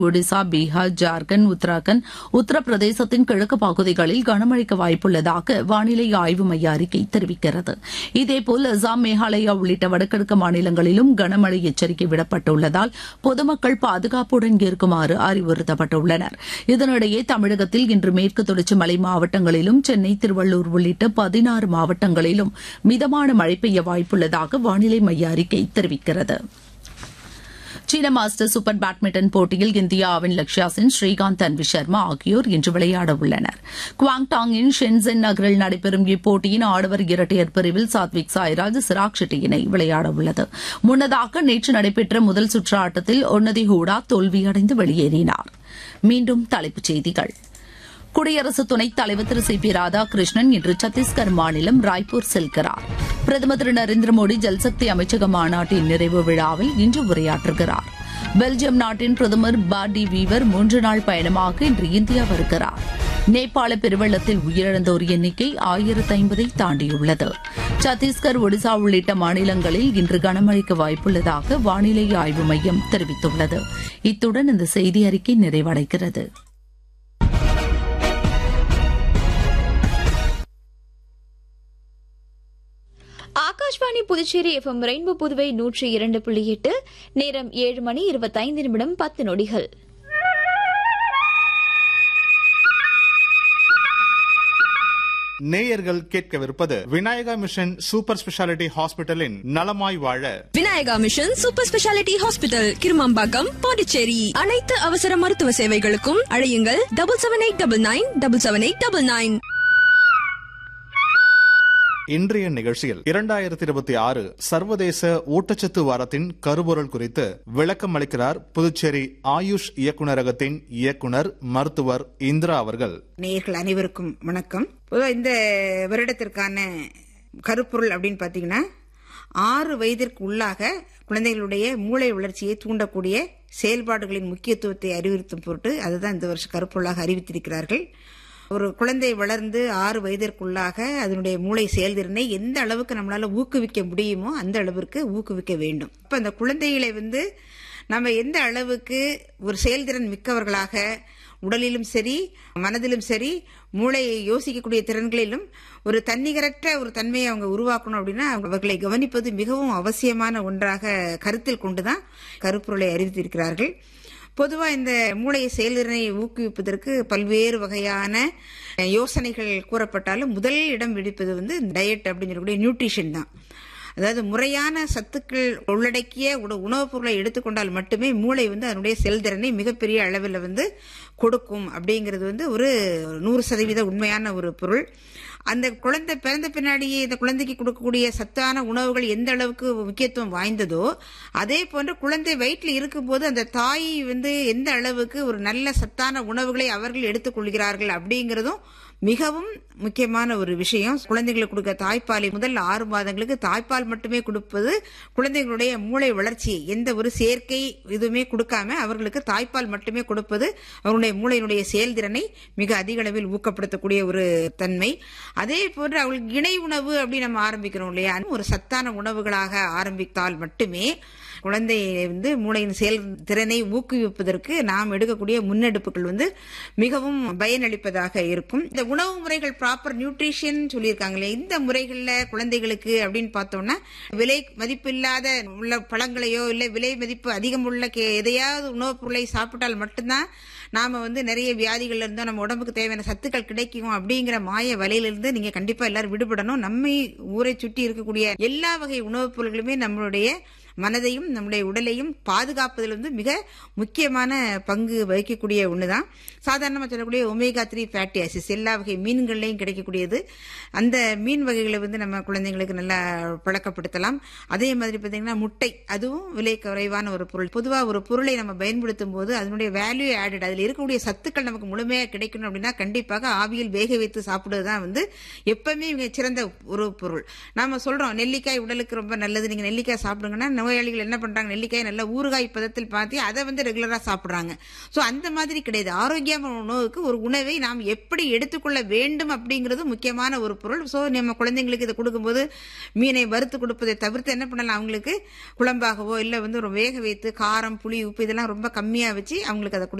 ஒடிசா பீகார் ஜார்க்கண்ட் உத்தராகண்ட் உத்தரப்பிரதேசத்தின் கிழக்கு பகுதிகளில் கனமழைக்கு வாய்ப்புள்ளதாக வானிலை ஆய்வு மைய அறிக்கை தெரிவிக்கிறது இதேபோல் அசாம் மேகாலயா உள்ளிட்ட வடகிழக்கு மாநிலங்களிலும் கனமழை எச்சரிக்கை விடப்பட்டுள்ளதால் பொதுமக்கள் பாதுகாப்புடன் இருக்குமாறு அறிவுறுத்தப்பட்டுள்ளனர் இதனிடையே தமிழகத்தில் இன்று மேற்கு தொடர்ச்சி மலை மாவட்டங்களிலும் சென்னை திருவள்ளூர் உள்ளிட்ட பதினாறு மாவட்டங்களிலும் மிதமான மழை பெய்ய வாய்ப்புள்ளதாக வானிலை மைய அறிக்கை தெரிவிக்கிறது சீன மாஸ்டர் சூப்பர் பேட்மிண்டன் போட்டியில் இந்தியாவின் லக்ஷயா சென் ஸ்ரீகாந்த் தன்வி சர்மா ஆகியோர் இன்று விளையாட உள்ளனர் குவாங்டாங்கின் ஷென்சென் நகரில் நடைபெறும் இப்போட்டியின் ஆடவர் இரட்டையர் பிரிவில் சாத்விக் சாய்ராஜ் சிராக் ஷெட்டி இணை விளையாட உள்ளது முன்னதாக நேற்று நடைபெற்ற முதல் சுற்று ஆட்டத்தில் ஒன்னதி ஹூடா தோல்வியடைந்து வெளியேறினார் மீண்டும் தலைப்புச் செய்திகள் குடியரசு துணைத் தலைவர் திரு சி பி ராதாகிருஷ்ணன் இன்று சத்தீஸ்கர் மாநிலம் ராய்ப்பூர் செல்கிறார் பிரதமர் திரு நரேந்திர மோடி ஜல்சக்தி அமைச்சக மாநாட்டின் நிறைவு விழாவில் இன்று உரையாற்றுகிறார் பெல்ஜியம் நாட்டின் பிரதமர் பார்டி வீவர் மூன்று நாள் பயணமாக இன்று இந்தியா வருகிறார் நேபாள பெருவெள்ளத்தில் உயிரிழந்தோர் எண்ணிக்கை ஆயிரத்து ஐம்பதை தாண்டியுள்ளது சத்தீஸ்கர் ஒடிசா உள்ளிட்ட மாநிலங்களில் இன்று கனமழைக்கு வாய்ப்புள்ளதாக வானிலை ஆய்வு மையம் தெரிவித்துள்ளது இத்துடன் இந்த செய்தி அறிக்கை நிறைவடைகிறது ஆகாஷ்வாணி புதுச்சேரி எஃப்எம் ரெயின்போ புதுவை நூற்றி இரண்டு புள்ளி எட்டு நேரம் ஏழு மணி இருபத்தைந்து நிமிடம் பத்து நொடிகள் நேயர்கள் கேட்கவிருப்பது விநாயகா மிஷன் சூப்பர் ஸ்பெஷாலிட்டி ஹாஸ்பிட்டலின் நலமாய் வாழ Vinayaka mission super speciality hospital Kirumambakkam Pondicherry அனைத்து அவசர மருத்துவ சேவைகளுக்கும் அழையுங்கள் double seven eight double nine double seven eight double nine இன்றைய நிகழ்ச்சியில் இரண்டாயிரத்தி இருபத்தி ஆறு சர்வதேச ஊட்டச்சத்து வாரத்தின் கருபொருள் குறித்து விளக்கம் அளிக்கிறார் புதுச்சேரி ஆயுஷ் இயக்குநரகத்தின் இயக்குனர் மருத்துவர் இந்திரா அவர்கள் நேயர்கள் அனைவருக்கும் வணக்கம் பொதுவாக இந்த வருடத்திற்கான கருப்பொருள் அப்படின்னு பார்த்தீங்கன்னா ஆறு வயதிற்கு உள்ளாக குழந்தைகளுடைய மூளை வளர்ச்சியை தூண்டக்கூடிய செயல்பாடுகளின் முக்கியத்துவத்தை அறிவுறுத்தும் பொருட்டு அதுதான் இந்த வருஷ கருப்பொருளாக அறிவித்திருக்கிறார்கள் ஒரு குழந்தை வளர்ந்து ஆறு வயதிற்குள்ளாக அதனுடைய மூளை செயல்திறனை எந்த அளவுக்கு நம்மளால ஊக்குவிக்க முடியுமோ அந்த அளவிற்கு ஊக்குவிக்க வேண்டும் அப்ப அந்த குழந்தைகளை வந்து நம்ம எந்த அளவுக்கு ஒரு செயல்திறன் மிக்கவர்களாக உடலிலும் சரி மனதிலும் சரி மூளையை யோசிக்கக்கூடிய திறன்களிலும் ஒரு தன்னிகரற்ற ஒரு தன்மையை அவங்க உருவாக்கணும் அப்படின்னா அவர்களை கவனிப்பது மிகவும் அவசியமான ஒன்றாக கருத்தில் கொண்டுதான் கருப்பொருளை அறிவித்திருக்கிறார்கள் பொதுவாக இந்த மூளை செயல்திறனை ஊக்குவிப்பதற்கு பல்வேறு வகையான யோசனைகள் கூறப்பட்டாலும் முதல் இடம் பிடிப்பது வந்து டயட் அப்படின்னு சொல்லக்கூடிய நியூட்ரிஷன் தான் அதாவது முறையான சத்துக்கள் உள்ளடக்கிய உணவுப் பொருளை எடுத்துக்கொண்டால் மட்டுமே மூளை வந்து அதனுடைய செயல்திறனை மிகப்பெரிய அளவில் வந்து கொடுக்கும் அப்படிங்கிறது வந்து ஒரு நூறு சதவீத உண்மையான ஒரு பொருள் அந்த குழந்தை பிறந்த பின்னாடியே இந்த குழந்தைக்கு கொடுக்கக்கூடிய சத்தான உணவுகள் எந்த அளவுக்கு முக்கியத்துவம் வாய்ந்ததோ அதே போன்று குழந்தை வயிற்றில் இருக்கும்போது அந்த தாய் வந்து எந்த அளவுக்கு ஒரு நல்ல சத்தான உணவுகளை அவர்கள் எடுத்துக்கொள்கிறார்கள் அப்படிங்கிறதும் மிகவும் முக்கியமான ஒரு விஷயம் குழந்தைகளுக்கு கொடுக்க தாய்ப்பாலை முதல் ஆறு மாதங்களுக்கு தாய்ப்பால் மட்டுமே கொடுப்பது குழந்தைகளுடைய மூளை வளர்ச்சியை எந்த ஒரு செயற்கை இதுவுமே கொடுக்காம அவர்களுக்கு தாய்ப்பால் மட்டுமே கொடுப்பது அவருடைய மூளையினுடைய செயல்திறனை மிக அதிக அளவில் ஊக்கப்படுத்தக்கூடிய ஒரு தன்மை அதே போன்று அவர்களுக்கு இணை உணவு அப்படின்னு நம்ம ஆரம்பிக்கிறோம் இல்லையா ஒரு சத்தான உணவுகளாக ஆரம்பித்தால் மட்டுமே குழந்தை வந்து மூளையின் செயல் திறனை ஊக்குவிப்பதற்கு நாம் எடுக்கக்கூடிய முன்னெடுப்புகள் வந்து மிகவும் பயனளிப்பதாக இருக்கும் இந்த உணவு முறைகள் ப்ராப்பர் நியூட்ரிஷன் சொல்லியிருக்காங்களே இந்த முறைகளில் குழந்தைகளுக்கு அப்படின்னு பார்த்தோம்னா விலை மதிப்பு இல்லாத உள்ள பழங்களையோ இல்லை விலை மதிப்பு அதிகம் உள்ள எதையாவது உணவுப் பொருளை சாப்பிட்டால் மட்டும்தான் நாம வந்து நிறைய வியாதிகள்ல இருந்தோம் நம்ம உடம்புக்கு தேவையான சத்துக்கள் கிடைக்கும் அப்படிங்கிற மாய வலையிலிருந்து நீங்க கண்டிப்பா எல்லாரும் விடுபடணும் நம்மை ஊரை சுற்றி இருக்கக்கூடிய எல்லா வகை உணவுப் பொருட்களுமே நம்மளுடைய மனதையும் நம்முடைய உடலையும் பாதுகாப்பதில் வந்து மிக முக்கியமான பங்கு வகிக்கக்கூடிய ஒண்ணுதான் சாதாரணமாக சொல்லக்கூடிய ஒமேகா த்ரீ ஃபேட்டி ஆசிஸ் எல்லா வகை மீன்கள்லையும் கிடைக்கக்கூடியது அந்த மீன் வகைகளை வந்து நம்ம குழந்தைங்களுக்கு நல்லா பழக்கப்படுத்தலாம் அதே மாதிரி பார்த்தீங்கன்னா முட்டை அதுவும் விலை குறைவான ஒரு பொருள் பொதுவாக ஒரு பொருளை நம்ம பயன்படுத்தும் போது அதனுடைய வேல்யூ ஆடட் அதில் இருக்கக்கூடிய சத்துக்கள் நமக்கு முழுமையாக கிடைக்கணும் அப்படின்னா கண்டிப்பாக ஆவியில் வேக வைத்து சாப்பிடுவது தான் வந்து எப்பவுமே மிக சிறந்த ஒரு பொருள் நாம சொல்றோம் நெல்லிக்காய் உடலுக்கு ரொம்ப நல்லது நீங்க நெல்லிக்காய் சாப்பிடுங்கன்னா நோய் நோயாளிகள் என்ன பண்றாங்க நெல்லிக்காய் நல்லா ஊறுகாய் பதத்தில் பார்த்து அதை வந்து ரெகுலரா சாப்பிடுறாங்க ஸோ அந்த மாதிரி கிடையாது ஆரோக்கியமான உணவுக்கு ஒரு உணவை நாம் எப்படி எடுத்துக்கொள்ள வேண்டும் அப்படிங்கிறது முக்கியமான ஒரு பொருள் ஸோ நம்ம குழந்தைங்களுக்கு இதை கொடுக்கும்போது மீனை வறுத்து கொடுப்பதை தவிர்த்து என்ன பண்ணலாம் அவங்களுக்கு குழம்பாகவோ இல்லை வந்து ஒரு வேக வைத்து காரம் புளி உப்பு இதெல்லாம் ரொம்ப கம்மியாக வச்சு அவங்களுக்கு அதை